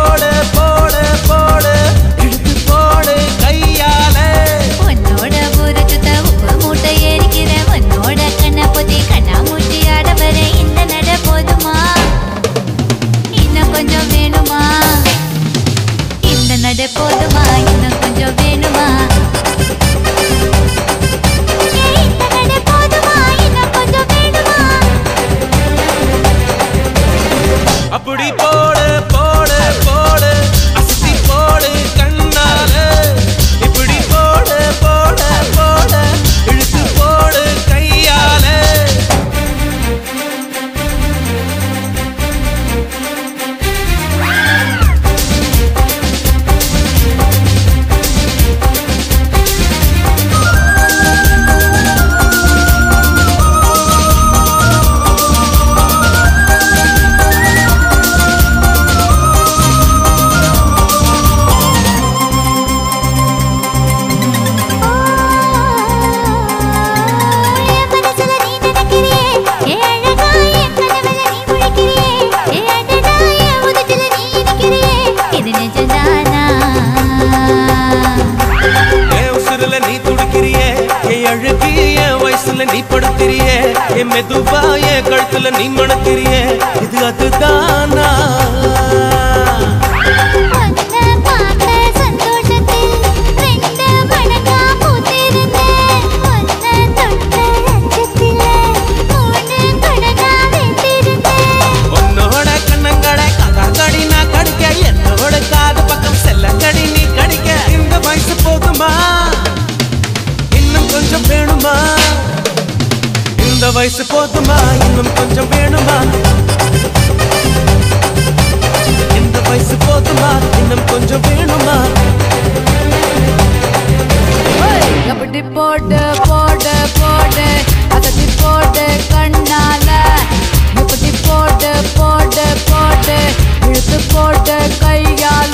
போடு போடு போடு இழுத்து போடு கையால உன்னோட ஊரை சுத்த உப்பு மூட்டை ஏறிக்கிற உன்னோட கண்ணை பொத்தி கண்ணா மூட்டி ஆட வர இந்த நட போதுமா இன்னும் கொஞ்சம் வேணுமா இந்த நட போதுமா இன்னும் கொஞ்சம் வேணுமா ஏய், இந்த நட போதுமா இன்னும் கொஞ்சம் வேணுமா அப்படி போடு போடு போடு அசத்தி போடு கண்ணால இப்படி போடு போடு போடு இழுத்து போடு கையால என் மனசுல நீ நினைக்கிறியே என் அழகா என் கனவுல நீ முழிக்கிறியே என் அடடா என் உதட்டுல நீ இனிக்கிறியே இது நிஜம்தானா என் உசுருல நீ துடிக்கிறியே என் அழுகி என் வயசுல நீ படுத்திரியே என் மெதுவா என் கழுத்துல நீ மணக்கிறியே இது அதுதானா உன்னை பார்த்த சந்தோஷத்தில் ரெண்டு மடங்கா பூத்திருந்தேன் உன்னை தொட்ட அச்சத்தில மூணு மடங்கா வெந்திருந்தேன் உன்னோட கண்ணங்களை கடி நான் கடிக்க என்னோட காது பக்கம் செல்லங்கடி நீ கடிக்க இந்த வயசு போதுமா இன்னும் கொஞ்சம் வேணுமா இந்த வயசு போதுமா இன்னும் கொஞ்சம் வேணுமா இந்த வயசு போதுமா இன்னும் கொஞ்சம் வேணுமா அப்படி போடு போடு போடு அகத்தி போடு கண்ணால இப்படி போடு போடு போடு இழுத்து போடு கையால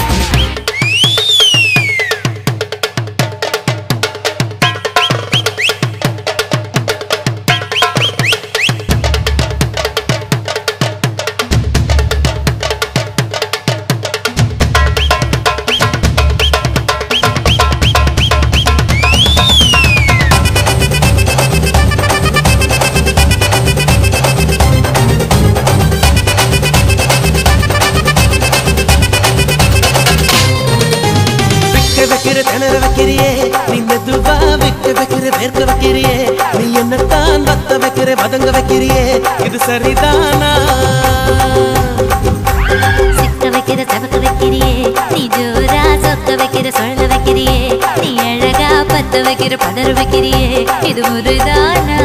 விக்க வைக்கிற திணற வைக்கிறியே நீ மெதுவா விக்க வைக்கிற வேர்க்க வைக்கிறியே நீ என்னத்தான் வத்த வைக்கிற வதங்க வைக்கிறியே இது சரிதானா சிக்க வைக்கிற தவக்க வைக்கிறியே நீ ஜோரா சொக்க வைக்கிற சொல்ல வைக்கிறியே நீ அழகா பத்த வைக்கிற பதற வைக்கிறியே இது முருதானா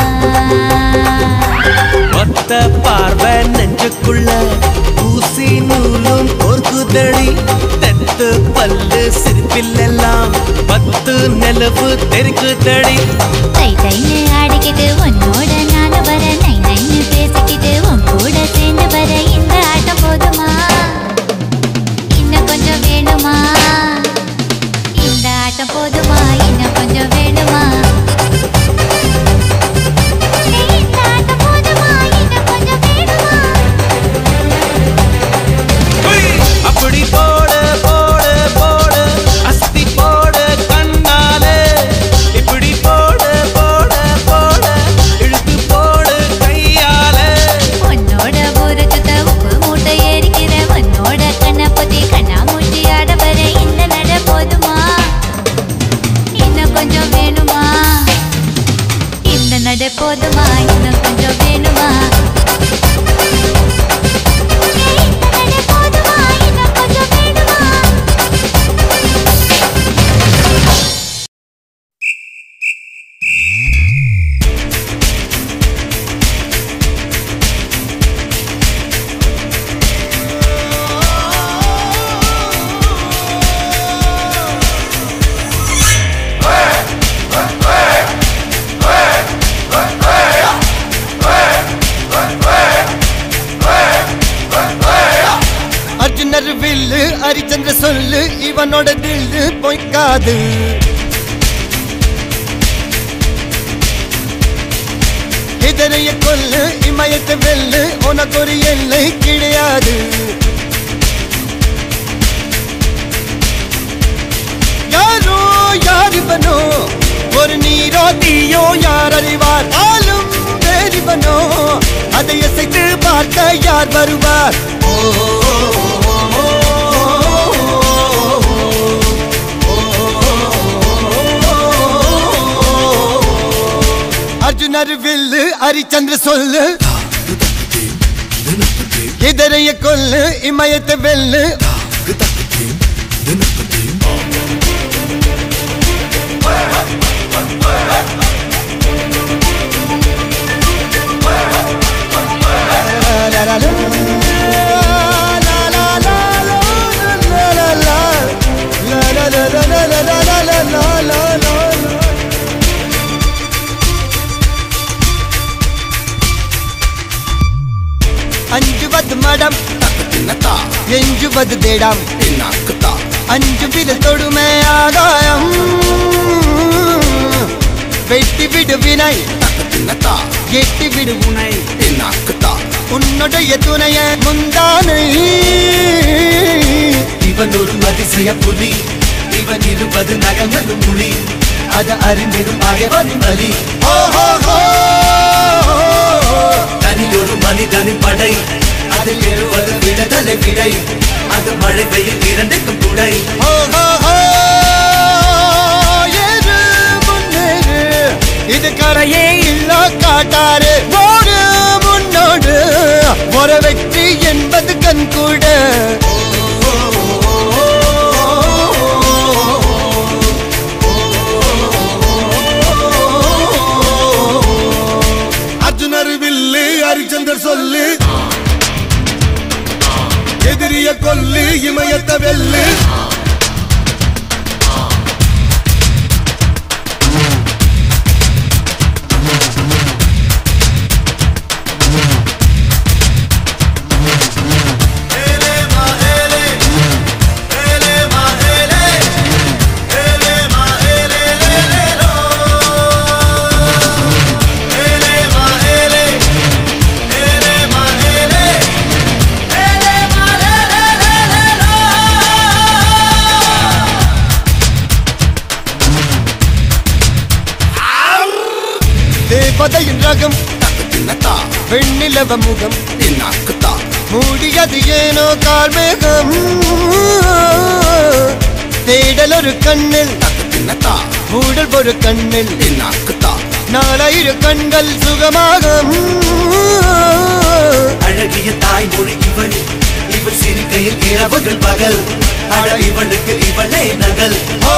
ஒத்த பார்வை நெஞ்சுக்குள்ள ஊசி நூலும் பொறுக்குதடி தெத்து பல்லு சிரிப்பிலெல்லாம் பத்து நிலவு தெருக்குதடி தை தைன்னு ஆடிக்கிட்டு உன்னோட நானும் வர நை நைன்னு பேசிக்கிட்டு உன் கூட சேர்ந்து வர இந்த ஆட்டம் போதுமா இன்னும் கொஞ்சம் வேணுமா இந்த ஆட்டம் போதுமா இன்னும் கொஞ்சம் வேணுமா ஏய், இந்த ஆட்டம் போதுமா இன்னும் கொஞ்சம் வேணுமா அப்படி போடு போடு போடு அஸ்தி போடு கண்ணாலே இப்படி போடு போடு போடு இழுத்து போடு கையாலே உன்னோட ஊரை சுத்த உப்பு மூட்டை ஏறிக்கிற உன்னோட கண்ணை பொத்தி கண்ணா மூட்டி ஆட வர இந்த நட போதுமா இன்னும் கொஞ்சம் வேணுமா இந்த நட போதுமா இன்னும் கொஞ்சம் வேணுமா ஏய், இந்த நட போதுமா இன்னும் கொஞ்சம் வேணுமா அர்ஜுனர் வில்லு ஹரிச்சந்திர சொல்லு இவனோட தில்லு பொய்க்காது இதனைய கொல்லு இமயத்தை வெல்லு உனக்கு ஒரு எல்லை கிடையாது ஒரு நீரோ தீயோ யார் அறிவார் ஆளும் வேறிவனோ அதை இசைத்து பார்க்க யார் வருவார் ஓ, ஓ, அர்ஜுனர் வில்லு ஹரிச்சந்திர சொல்லு இதரைய கொல்லு இமயத்தை வெல்லு அஞ்சுவது மடம் எஞ்சுவது தேடம் அஞ்சு விரல் தொடுமை ஆகாயம் வெட்டி விடு வினை எட்டி விடு உனை உன்னுடைய துணைய முந்தானை இவன் ஒரு அதிசய புலி இவன் இருபது நகங்களும் மொழி அது அறிந்திடும் அயவனின் வலி ஓஹோ தனி ஒரு மனிதனின் படை அதில் எழுவது விடுதலை விடை அது மழை பெய்யும் இரண்டுக்கும் துணை ஏறு முன்னேறு இது கரையே இல்ல காட்டாரு ஓடு முன்னோடு ஒரு வெற்றி என்பது கண்கூட அர்ஜுனர் வில்லு ஹரிச்சந்தர் சொல்லு எதிரிய கொல்லு இமயத்த வெல்லு தேவதையின் ரகம் வெண்ணிலவ முகம் மூடியது ஏனோ கார்மேகம் தேடல் ஒரு கண்ணில் மூடல் ஒரு கண்ணில் நாலாயிரு கண்கள் சுகமாகும் அழகிய தாய்மொழி இவள் இவள் சிரிக்கையில் இரவுகள் பகல் அழ இவளுக்கு இவளே நகல்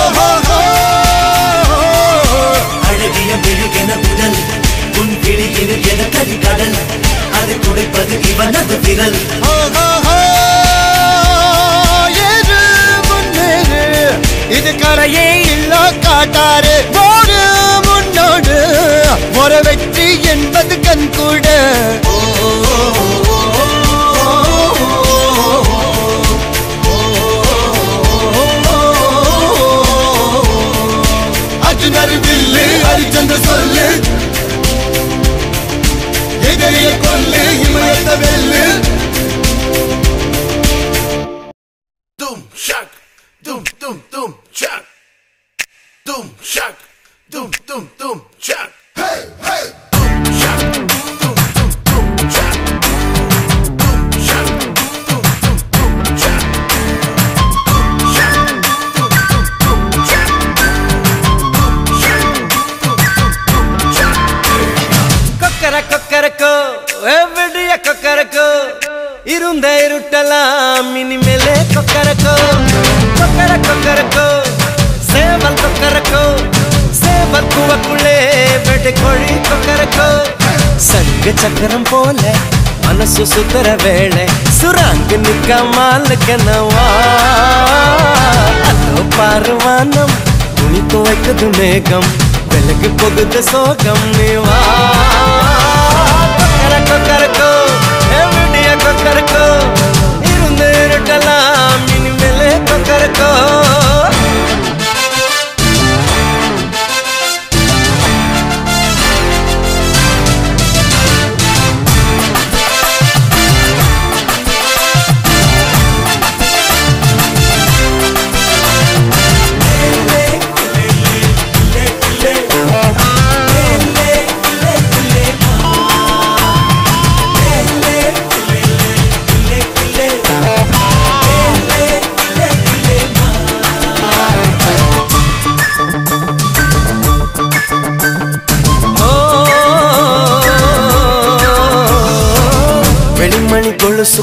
அழகிய மெழுகென உடல் உன் கிளியில் என கரி கடல் அதை துடைப்பது இவனது விரல் ஏறு முன்னேறு இது கரையே இல்ல காட்டாரு ஓடு முன்னோடு ஒரு வெற்றி என்பது கண்கூட அர்ஜுனர் வில்லு ஹரிச்சந்திர சொல்லு எதிரிய கொல்லு இமயத்த வெல்லு Doom shock, doom doom doom shock, doom shock, doom doom doom shock. Hey hey, doom shock, doom doom doom shock, doom shock, doom doom doom shock, doom shock, doom doom doom shock, doom shock, doom doom doom shock. கொக்கர கொக்கரக்கோ எவ்வடிய கொக்கரக்கோ இருந்த இருட்டலாம் இனிமேலே கொக்கரக்கோ கொக்கர கொக்கரக்கோ சேவல் கொக்கரக்கோ சேவல் குவக்குள்ளே வெட்டு கோழி கொக்கரக்கோ சங்க சக்கரம் போல மனசு சுத்தர வேளை சுராங்கு நிக்க மாலுக்கனவா அதோ பாருவானம் துணி துவைக்குது மேகம் விலகு போகுது சோகம் நீ வா கொக்கர கொக்கரக்கோ எவ்வடிய கொக்கரக்கோ இருந்து இருட்டலாம் இனிமேலே கொக்கரக்கோ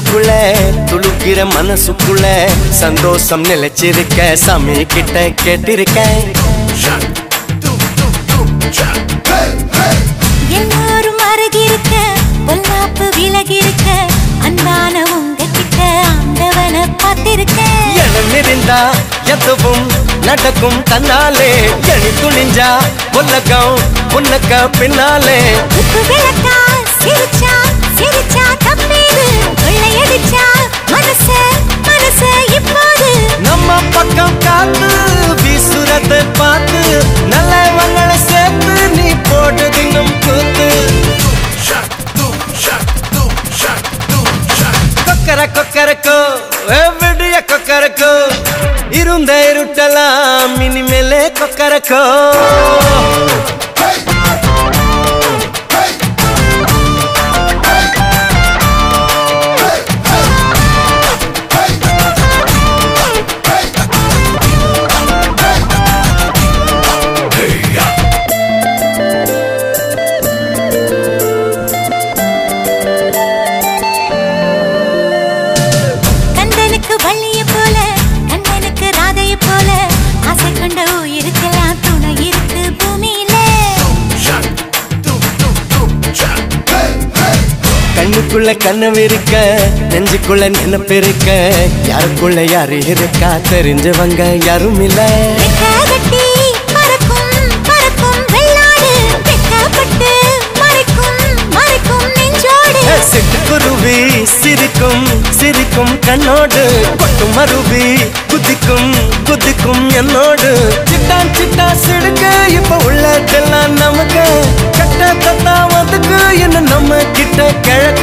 உள்ளுக்குள்ள துளுக்கிற மனசுக்குள்ள சந்தோஷம் நிலைச்சிருக்க சாமி கிட்ட கேட்டிருக்கேன் Chuck. Doom, doom, doom, chuck. Hey, hey. எல்லாரும் அருகிருக்க பொல்லாப்பு விலகிருக்க அன்பான உங்ககிட்ட ஆண்டவனை பார்த்திருக்கேன் எழுந்திருந்தா எதுவும் நடக்கும் தன்னாலே எழி துணிஞ்சா உலகம் உனக்க பின்னாலே குத்து விளக்கா சிரிச்சா சிரிச்சா தப்பேது கொள்ளையடிச்சா மனச மனச இப்போது நம்ம பக்கம் காத்து வீசுறத பார்த்து நல்லவங்களை சேர்த்து நீ போட்டு தின்னும் கூத்து Chuck. Doom, chuck. Doom, chuck. Doom, chuck. கொக்கர கொக்கரக்கோ விடிய கொக்கரக்கோ இருந்த இருட்டலாம் இனிமேலே கொக்கரக்கோ கந்தனுக்கு வள்ளிய போல கண்ணனுக்கு ராதைய போல ஆசை கொண்ட உயிருக்கெல்லாம் துணை இருக்கு பூமியில Chuck. Doom, doom, doom, chuck. Hey, hey. கண்ணுக்குள்ள கனவு இருக்க நெஞ்சுக்குள்ள நினைப்பு இருக்க யாருக்குள்ள யாரு இருக்கா தெரிஞ்சவங்க யாரும் இல்ல ரெக்க கட்டி பறக்கும் பறக்கும் வெள்ளாடு வெக்கப்பட்டு மறைக்கும் மறைக்கும் நெஞ்சோடு சிட்டுக்குருவி சிரிக்கும் சிரிக்கும் கண்ணோடு கொட்டும் மருவி குதிக்கும் குதிக்கும் என்னோடு சிட்டான் சிட்டா சிடுக்க இப்ப உள்ளதெல்லாம் நமக்கு கட்ட தத்தா வந்துக்கு என்ன நம்ம கிட்ட கிழக்க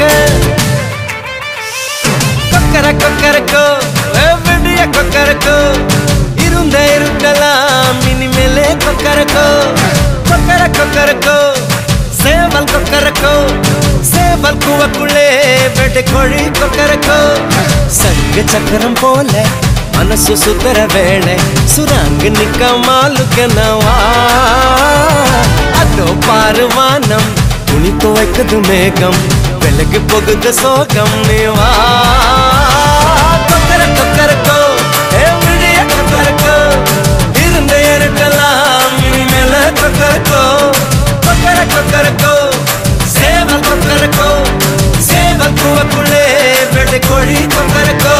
கொக்கர கொக்கரக்கோ விடிய கொக்கரக்கோ இருந்த இருட்டலாம் இனிமேலே கொக்கரக்கோ கொக்கர கொக்கரக்கோ சேவல் கொக்கரக்கோ சேவல் கூவக்குள்ளே வெட்டு கோழி கொக்கரக்கோ சங்க சக்கரம் போல மனசு சுத்தர வேளை சுராங்கு நிக்க மாலுக்கனவா அதோ பாரு வானம் துணி துவைக்குது மேகம் விலகு போகுது சோகம் நீ வா கொக்கர கொக்கரக்கோ விடிய கொக்கரக்கோ இருந்த இருக்கலாம் இனிமேல கொக்கரக்கோ கொக்கர கொக்கரக்கோ சேவல் கொக்கரக்கோ சேவல் கூவக்குள்ளே வெள்ளை கோழி கொக்கரக்கோ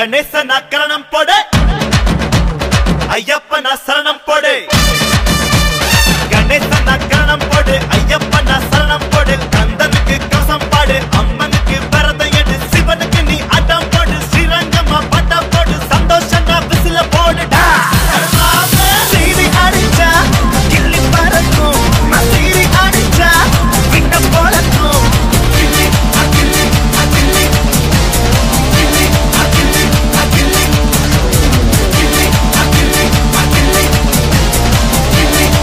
கணேசனா கரணம் போடு ஐயப்பனா சரணம் போடு கணேசனா கரணம் போடு ஐயப்பனா சரணம் போடு கந்தனுக்கு கவசம் பாடு அம்மனுக்கு விரதம் எடு சிவனுக்கு நீ அடம் போடு ஸ்ரீரங்கமா பட்டம் போடு சந்தோஷமா விசில போடுடா சீறி அடிச்சா கிள்ளி பறக்கும் சீறி அடிச்சா விட்ட போலக்கும் கிள்ளி அகிள்ளி அகிள்ளி கிள்ளி அகிள்ளி அகிள்ளி கிள்ளி அகிள்ளி அகிள்ளி கிள்ளி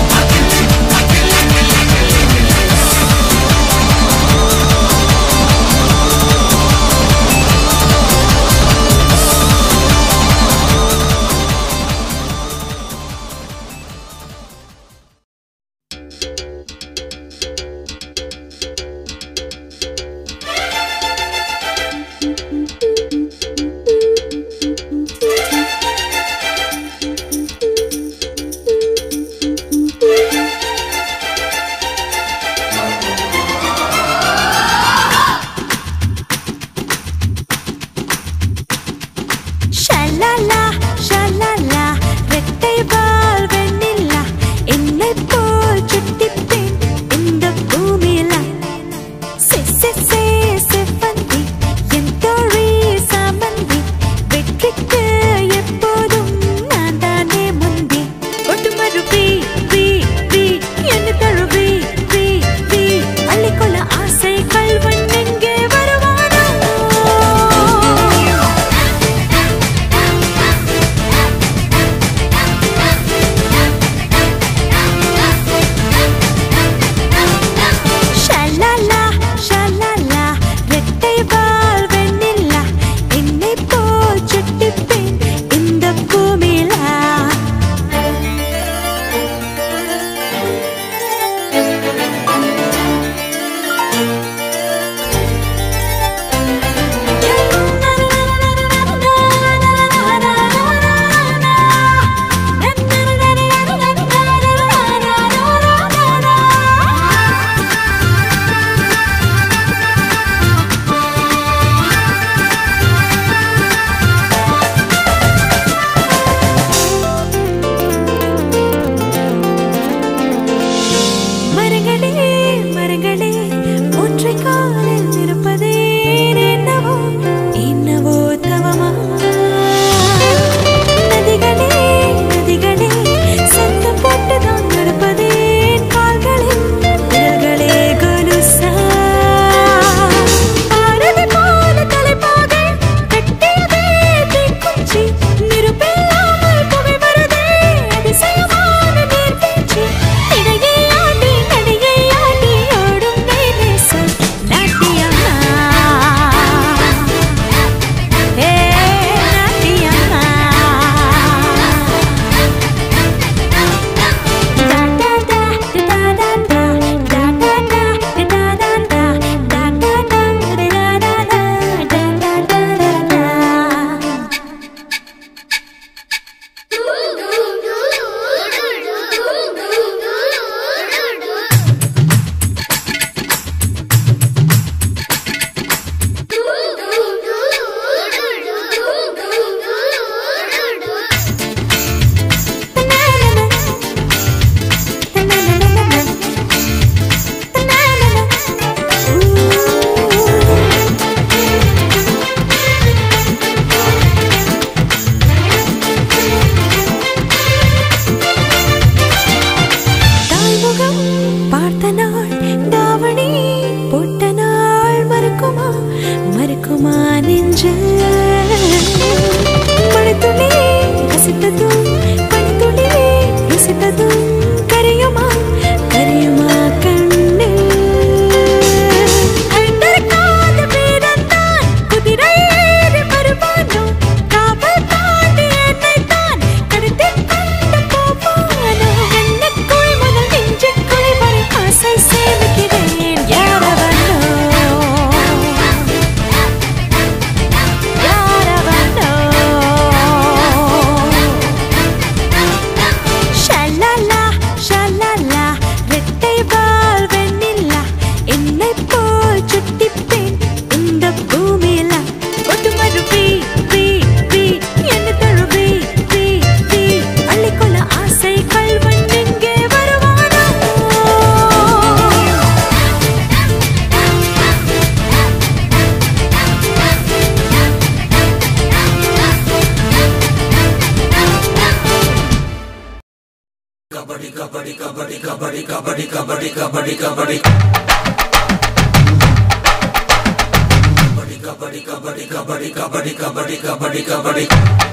கபடி கபடி கபடி கபடி கபடி கபடி கபடி